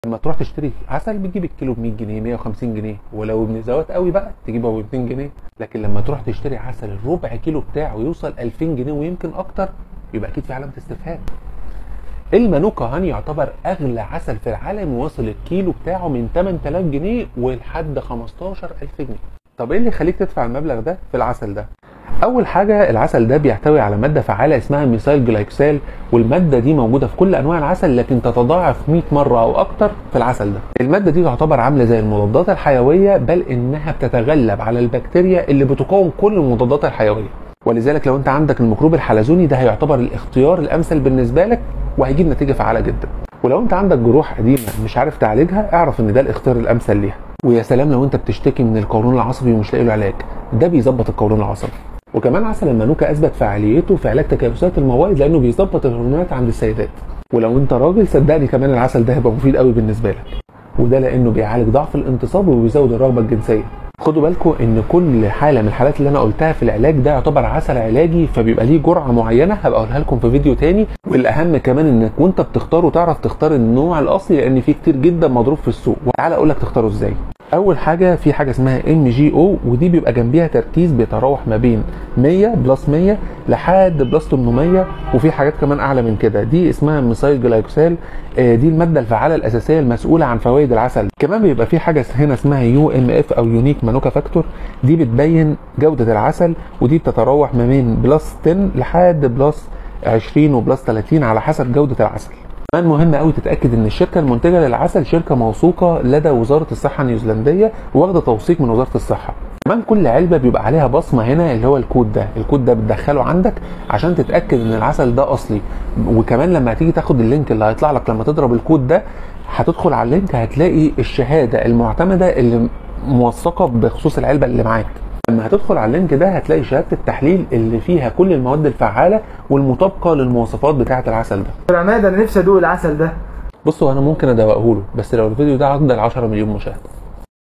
لما تروح تشتري عسل بتجيب الكيلو ب 100 جنيه 150 جنيه ولو ابن زوات قوي بقى تجيبه ب 200 جنيه لكن لما تروح تشتري عسل الربع كيلو بتاعه يوصل 2000 جنيه ويمكن اكتر يبقى اكيد في علامه استفهام المانوكا هاني يعتبر اغلى عسل في العالم واصل الكيلو بتاعه من 8000 جنيه ولحد 15000 جنيه طب ايه اللي يخليك تدفع المبلغ ده في العسل ده اول حاجه العسل ده بيحتوي على ماده فعاله اسمها ميثايل جلايكسال والماده دي موجوده في كل انواع العسل لكن تتضاعف 100 مره او اكتر في العسل ده الماده دي تعتبر عامله زي المضادات الحيويه بل انها بتتغلب على البكتيريا اللي بتقاوم كل المضادات الحيويه ولذلك لو انت عندك الميكروب الحلزوني ده هيعتبر الاختيار الامثل بالنسبه لك وهيجيب نتيجه فعاله جدا ولو انت عندك جروح قديمه مش عارف تعالجها اعرف ان ده الاختيار الامثل ليها ويا سلام لو انت بتشتكي من القولون العصبي ومش لاقي له علاج ده بيظبط القولون العصبي وكمان عسل المانوكا اثبت فعاليته في علاج تكيسات الموائد لانه بيظبط الهرمونات عند السيدات ولو انت راجل صدقني كمان العسل ده هيبقى مفيد قوي بالنسبه لك وده لانه بيعالج ضعف الانتصاب وبيزود الرغبه الجنسيه خدوا بالكم ان كل حاله من الحالات اللي انا قلتها في العلاج ده يعتبر عسل علاجي فبيبقى ليه جرعه معينه هبقى اقولها لكم في فيديو تاني والاهم كمان انك وانت بتختاره تعرف تختار النوع الاصلي لان في كتير جدا مضروب في السوق وتعالى اقول لك تختاره ازاي اول حاجه في حاجه اسمها ام جي او ودي بيبقى جنبيها تركيز بيتراوح ما بين 100 بلس 100 لحد بلس 800 وفي حاجات كمان اعلى من كده دي اسمها ميثايل جلايكوسال آه دي الماده الفعاله الاساسيه المسؤوله عن فوائد العسل كمان بيبقى في حاجه هنا اسمها يو ام اف او يونيك مانوكا فاكتور دي بتبين جوده العسل ودي بتتراوح ما بين بلس 10 لحد بلس 20 وبلس 30 على حسب جوده العسل كمان مهم قوي تتاكد ان الشركه المنتجه للعسل شركه موثوقه لدى وزاره الصحه النيوزيلنديه واخده توثيق من وزاره الصحه كمان كل علبه بيبقى عليها بصمه هنا اللي هو الكود ده الكود ده بتدخله عندك عشان تتاكد ان العسل ده اصلي وكمان لما هتيجي تاخد اللينك اللي هيطلع لك لما تضرب الكود ده هتدخل على اللينك هتلاقي الشهاده المعتمده اللي موثقه بخصوص العلبه اللي معاك لما هتدخل على اللينك ده هتلاقي شهاده التحليل اللي فيها كل المواد الفعاله والمطابقه للمواصفات بتاعه العسل ده يا عماد انا نفسي ادوق العسل ده بصوا انا ممكن ادوقه له بس لو الفيديو ده عدى ال 10 مليون مشاهده